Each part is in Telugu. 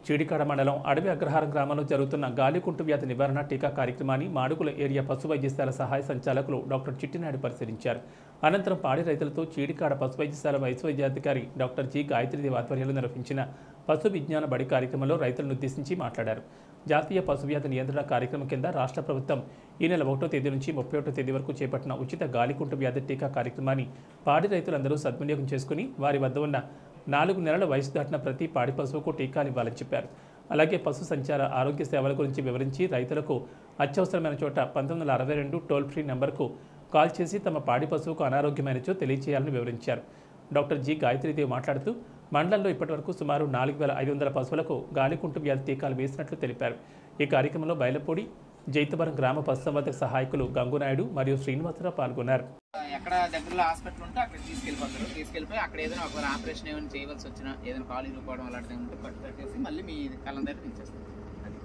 చీడికాడ మండలం అడవి అగ్రహారం గ్రామంలో జరుగుతున్న గాలికుంటు వ్యాధి నివారణ టీకా కార్యక్రమాన్ని మాడుగుల ఏరియా పశు వైద్యశాల సహాయ సంచాలకులు డాక్టర్ చిట్టినాయుడు పరిశీలించారు అనంతరం పాడి రైతులతో చీడికాడ పశు వైద్యశాల వైద్య వైద్యాధికారి డాక్టర్ జి గాయత్రిదేవి ఆధ్వర్యంలో నిర్వహించిన పశు విజ్ఞాన బడి కార్యక్రమంలో రైతులను ఉద్దేశించి మాట్లాడారు జాతీయ పశువ్యాధి నియంత్రణ కార్యక్రమం కింద రాష్ట్ర ప్రభుత్వం ఈ నెల ఒకటో తేదీ నుంచి ముప్పై ఒకటో తేదీ వరకు చేపట్టిన ఉచిత గాలికుంటు వ్యాధి టీకా కార్యక్రమాన్ని పాడి రైతులందరూ సద్వినియోగం చేసుకుని వారి వద్ద ఉన్న నాలుగు నెలల వయసు దాటిన ప్రతి పాడి పశువుకు టీకాలు ఇవ్వాలని చెప్పారు అలాగే పశు సంచార ఆరోగ్య సేవల గురించి వివరించి రైతులకు అత్యవసరమైన చోట పంతొమ్మిది వందల అరవై రెండు టోల్ ఫ్రీ నెంబర్కు కాల్ చేసి తమ పాడి పశువుకు అనారోగ్యమైనచో తెలియజేయాలని వివరించారు డాక్టర్ జి గాయత్రీదేవి మాట్లాడుతూ మండలంలో ఇప్పటివరకు సుమారు నాలుగు వేల ఐదు వందల పశువులకు గాలికుంటు వ్యాధి టీకాలు వేసినట్లు తెలిపారు ఈ కార్యక్రమంలో బయలపూడి జైతవరం గ్రామ పశుసంవర్ధక సహాయకులు గంగునాయుడు మరియు శ్రీనివాసరావు పాల్గొన్నారు ఎక్కడ దగ్గరలో హాస్పిటల్ ఉంటే అక్కడ తీసుకెళ్ళిపోతారు తీసుకెళ్ళిపోయి అక్కడ ఏదైనా ఒక ఆపరేషన్ ఏమైనా చేయవలసి వచ్చినా ఏదైనా కాలు ఇరుకోవడం అలాంటిది ఉంటే కట్టు కట్టేసి మళ్ళీ మీ కళ్ళ దగ్గర ఇచ్చేస్తారు అది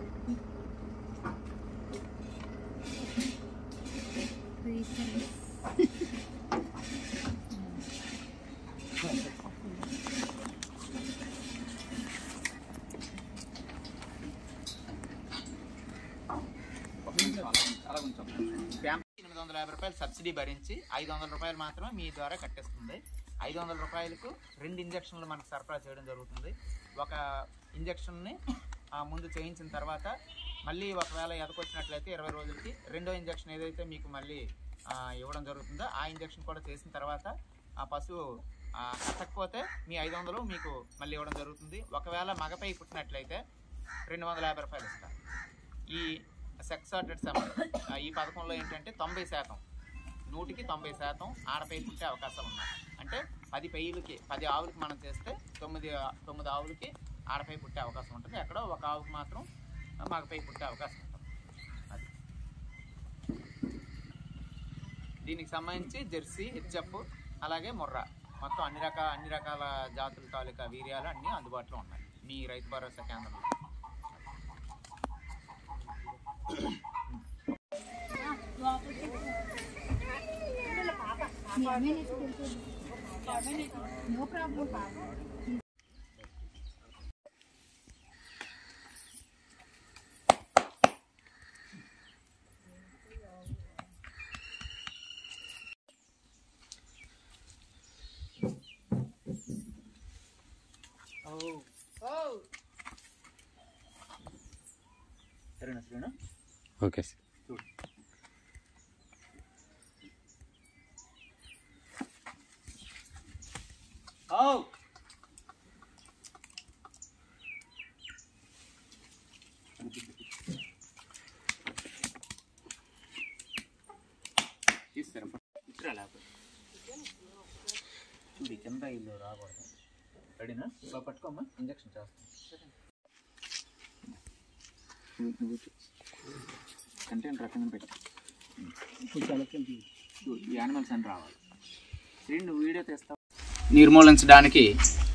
ఒక నిమిషం అలా ఉంచు, అలా ఉంచు ఒక నిమిషం. ఫ్యామిలీ ఎనిమిది వందల యాభై రూపాయలు సబ్సిడీ భరించి ఐదు వందల రూపాయలు మాత్రమే మీ ద్వారా కట్టేస్తుంది ఐదు వందల రూపాయలకు రెండు ఇంజక్షన్లు మనకు సరఫరా చేయడం జరుగుతుంది ఒక ఇంజక్షన్ని ఆ, ముందు చేయించిన తర్వాత మళ్ళీ ఒకవేళ ఎదకొచ్చినట్లయితే ఇరవై రోజులకి రెండో ఇంజక్షన్ ఏదైతే మీకు మళ్ళీ ఆ, ఇవ్వడం జరుగుతుందో ఆ ఇంజక్షన్ కూడా చేసిన తర్వాత ఆ పశువు ఆ, కట్టకపోతే మీ ఐదు వందలు మీకు మళ్ళీ ఇవ్వడం జరుగుతుంది ఒకవేళ మగపై పుట్టినట్లయితే రెండు వందల యాభై రూపాయలు ఇస్తారు ఈ సెక్స్ సార్టెడ్ సెవెన్ ఈ పథకంలో ఏంటంటే తొంభై శాతం నూటికి తొంభై శాతం ఆడపై పుట్టే అవకాశాలు ఉన్నాయి అంటే పది పెయ్యలకి పది ఆవులకి మనం చేస్తే తొమ్మిది తొమ్మిది ఆవులకి ఆడపై పుట్టే అవకాశం ఉంటుంది ఎక్కడో ఒక ఆవుకి మాత్రం మగపై పుట్టే అవకాశం ఉంటుంది అది దీనికి సంబంధించి జెర్సీ హెచ్ఎఫ్ అలాగే ముర్రా మొత్తం అన్ని రకాల అన్ని రకాల జాతుల తాలూకా వీర్యాలు అన్నీ అందుబాటులో ఉన్నాయి మీ రైతు భరోసా కేంద్రంలో నో ప్రాబ్లం సరేనా శ్రీను ఓకే సార్ Oh! తీస్తారా ఇద్దరా లేకపోతే చూడు కింద ఇల్లు రాకూడదు రెడీనా ఇలా పట్టుకోమ్మా ఇంజక్షన్ చేస్తాం కంటెంట్ రకంగా పెట్టి చూడు, ఈ యానిమల్స్ అని రావాలి శ్రీ నువ్వు వీడియో తీస్తావు నిర్మూలించడానికి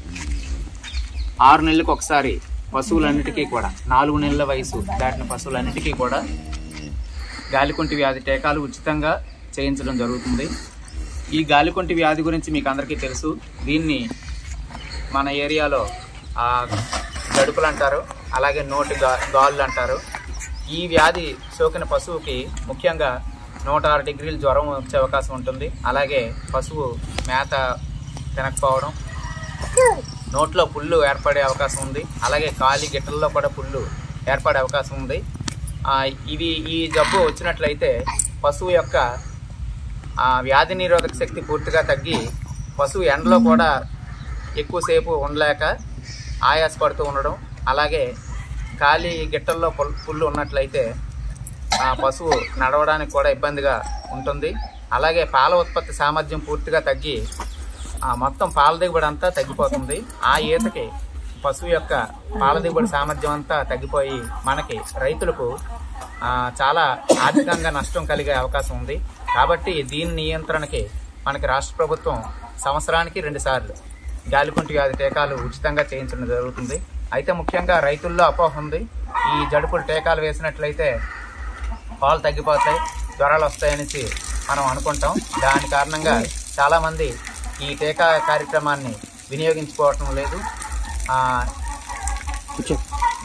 ఆరు నెలలకు ఒకసారి పశువులన్నిటికీ కూడా నాలుగు నెలల వయసు దాటిన పశువులన్నిటికీ కూడా గాలికుంటి వ్యాధి టీకాలు ఉచితంగా చేయించడం జరుగుతుంది ఈ గాలికుంటి వ్యాధి గురించి మీకు అందరికీ తెలుసు దీన్ని మన ఏరియాలో ఆ, గడుపులు అంటారు అలాగే నోటి గా గాళ్ళు అంటారు ఈ వ్యాధి సోకిన పశువుకి ముఖ్యంగా నూట ఆరు డిగ్రీల జ్వరం వచ్చే అవకాశం ఉంటుంది అలాగే పశువు మేత తినకపోవడం నోట్లో పుళ్ళు ఏర్పడే అవకాశం ఉంది అలాగే కాలి గిట్టల్లో కూడా పుళ్ళు ఏర్పడే అవకాశం ఉంది ఆ, ఇవి ఈ జబ్బు వచ్చినట్లయితే పశువు యొక్క ఆ, వ్యాధి నిరోధక శక్తి పూర్తిగా తగ్గి పశువు ఎండలో కూడా ఎక్కువసేపు ఉండలేక ఆయాసపడుతూ ఉండడం అలాగే ఖాళీ గిట్టల్లో పుల్ పుళ్ళు ఉన్నట్లయితే ఆ పశువు నడవడానికి కూడా ఇబ్బందిగా ఉంటుంది అలాగే పాల ఉత్పత్తి సామర్థ్యం పూర్తిగా తగ్గి ఆ మొత్తం పాల దిగుబడి అంతా తగ్గిపోతుంది ఆ ఈతకి పశువు యొక్క పాల దిగుబడి సామర్థ్యం అంతా తగ్గిపోయి మనకి రైతులకు ఆ, చాలా ఆర్థికంగా నష్టం కలిగే అవకాశం ఉంది కాబట్టి దీని నియంత్రణకి మనకి రాష్ట్ర ప్రభుత్వం సంవత్సరానికి రెండు సార్లు గాలికుంటి వ్యాధి టీకాలు ఉచితంగా చేయించడం జరుగుతుంది అయితే ముఖ్యంగా రైతుల్లో అపోహ ఉంది ఈ జడుపులు టీకాలు వేసినట్లయితే పాలు తగ్గిపోతాయి జ్వరాలు వస్తాయనేసి మనం అనుకుంటాం దాని కారణంగా చాలామంది ఈ టీకా కార్యక్రమాన్ని వినియోగించుకోవటం లేదు ఆ,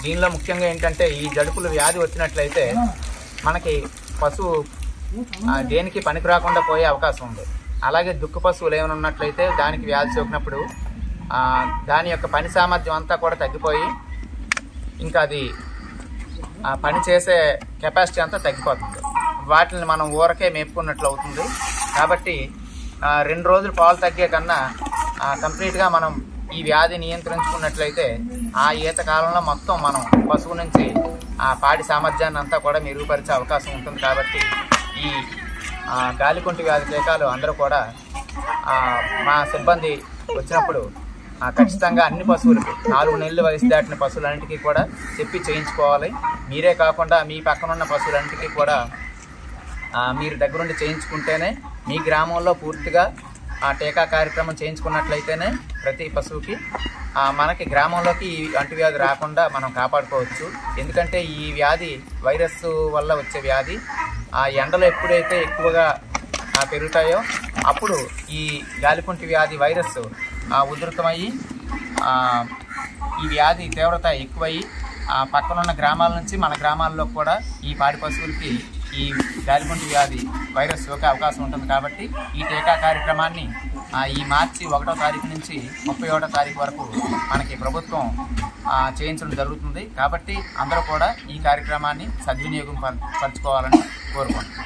దీనిలో ముఖ్యంగా ఏంటంటే ఈ జడుపులు వ్యాధి వచ్చినట్లయితే మనకి పశువు ఆ, దేనికి పనికి రాకుండా పోయే అవకాశం ఉంది అలాగే దుక్కు పశువులు ఏమైనా ఉన్నట్లయితే దానికి వ్యాధి సోకినప్పుడు ఆ, దాని యొక్క పని సామర్థ్యం అంతా కూడా తగ్గిపోయి ఇంకా అది ఆ పని చేసే కెపాసిటీ అంతా తగ్గిపోతుంది వాటిని మనం ఊరకే మేపుకున్నట్లు అవుతుంది కాబట్టి ఆ, రెండు రోజులు పాలు తగ్గే కన్నా ఆ, కంప్లీట్గా మనం ఈ వ్యాధి నియంత్రించుకున్నట్లయితే ఆ ఈత కాలంలో మొత్తం మనం పశువు నుంచి ఆ పాడి సామర్థ్యాన్ని అంతా కూడా మెరుగుపరిచే అవకాశం ఉంటుంది కాబట్టి ఈ ఆ, గాలికుంటి వ్యాధి టీకాలు అందరూ కూడా ఆ, మా సిబ్బంది వచ్చినప్పుడు ఆ, ఖచ్చితంగా అన్ని పశువులకు నాలుగు నెలలు వయసు దాటిన పశువులన్నిటికీ కూడా చెప్పి చేయించుకోవాలి మీరే కాకుండా మీ పక్కన ఉన్న పశువులన్నిటికీ కూడా ఆ, మీరు దగ్గరుండి చేయించుకుంటేనే మీ గ్రామంలో పూర్తిగా ఆ టీకా కార్యక్రమం చేయించుకున్నట్లయితేనే ప్రతి పశువుకి ఆ, మనకి గ్రామంలోకి ఈ అంటువ్యాధి రాకుండా మనం కాపాడుకోవచ్చు ఎందుకంటే ఈ వ్యాధి వైరస్ వల్ల వచ్చే వ్యాధి ఆ ఎండలు ఎప్పుడైతే ఎక్కువగా ఆ, పెరుగుతాయో అప్పుడు ఈ గాలికుంటి వ్యాధి వైరస్ ఆ, ఉధృతమయ్యి ఆ, ఈ వ్యాధి తీవ్రత ఎక్కువయ్యి ఆ, పక్కనున్న గ్రామాల నుంచి మన గ్రామాల్లో కూడా ఈ పాడి పశువులకి ఈ గాలికుంటి వ్యాధి వైరస్ సోకే అవకాశం ఉంటుంది కాబట్టి ఈ టీకా కార్యక్రమాన్ని ఆ, ఈ మార్చి ఒకటో తారీఖు నుంచి ముప్పై ఒకటో తారీఖు వరకు మనకి ప్రభుత్వం ఆ, చేయించడం జరుగుతుంది కాబట్టి అందరూ కూడా ఈ కార్యక్రమాన్ని సద్వినియోగం పర- పరచుకోవాలని కోరుకుంటున్నాను